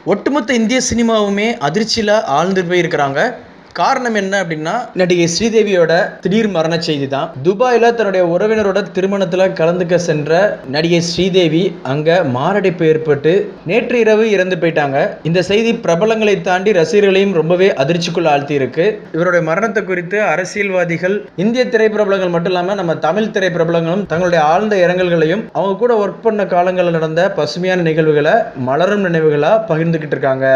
ஒட்டுமொத்த இந்திய சினிமாவுமே அதிர்ச்சியில் ஆழ்ந்து போயிருக்கிறாங்க காரணம் என்ன அப்படின்னா நடிகை ஸ்ரீதேவியோட திடீர் மரண செய்தி தான் துபாயில் தன்னுடைய உறவினரோட திருமணத்தில் கலந்துக்க சென்ற நடிகை ஸ்ரீதேவி அங்கே மாரடைப்பு ஏற்பட்டு நேற்று இரவு இறந்து போயிட்டாங்க இந்த செய்தி பிரபலங்களை தாண்டி ரசிகர்களையும் ரொம்பவே அதிர்ச்சிக்குள்ள ஆழ்த்தி இருக்கு இவருடைய மரணத்தை குறித்து அரசியல்வாதிகள் இந்திய திரைப்பிரபலங்கள் மட்டும் இல்லாமல் நம்ம தமிழ் திரைப்பிரபலங்களும் தங்களுடைய ஆழ்ந்த இரங்கல்களையும் அவங்க கூட ஒர்க் பண்ண காலங்களில் நடந்த பசுமையான நிகழ்வுகளை மலரும் நினைவுகளாக பகிர்ந்துக்கிட்டு இருக்காங்க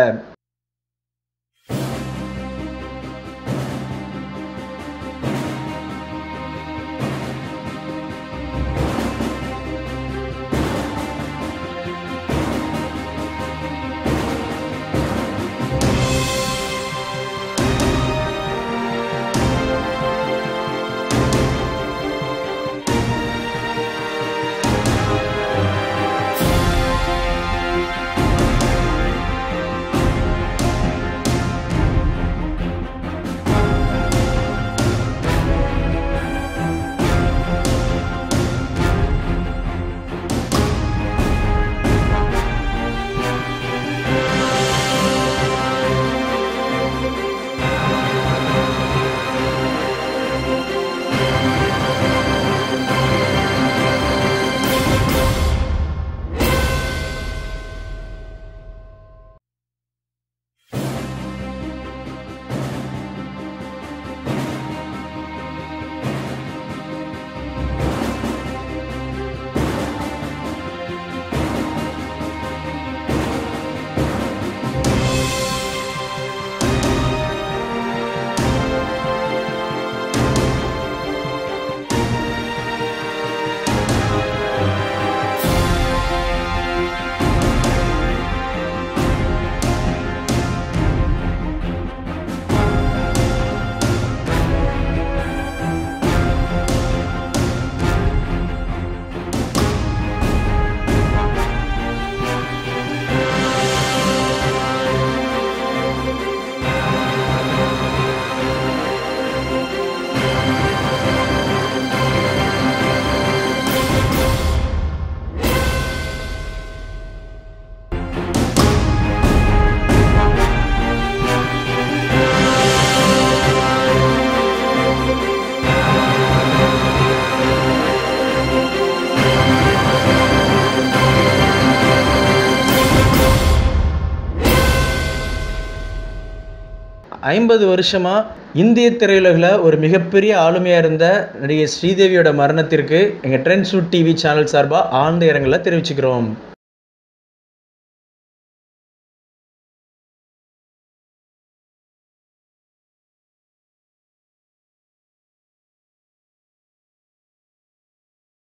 ஐம்பது வருஷமா இந்திய திரையுலகில் ஒரு மிகப்பெரிய ஆளுமையாக இருந்த நடிகை ஸ்ரீதேவியோட மரணத்திற்கு எங்கள் ட்ரெண்ட் சூட் டிவி சேனல் சார்பாக ஆழ்ந்த இரங்கலை தெரிவிச்சுக்கிறோம்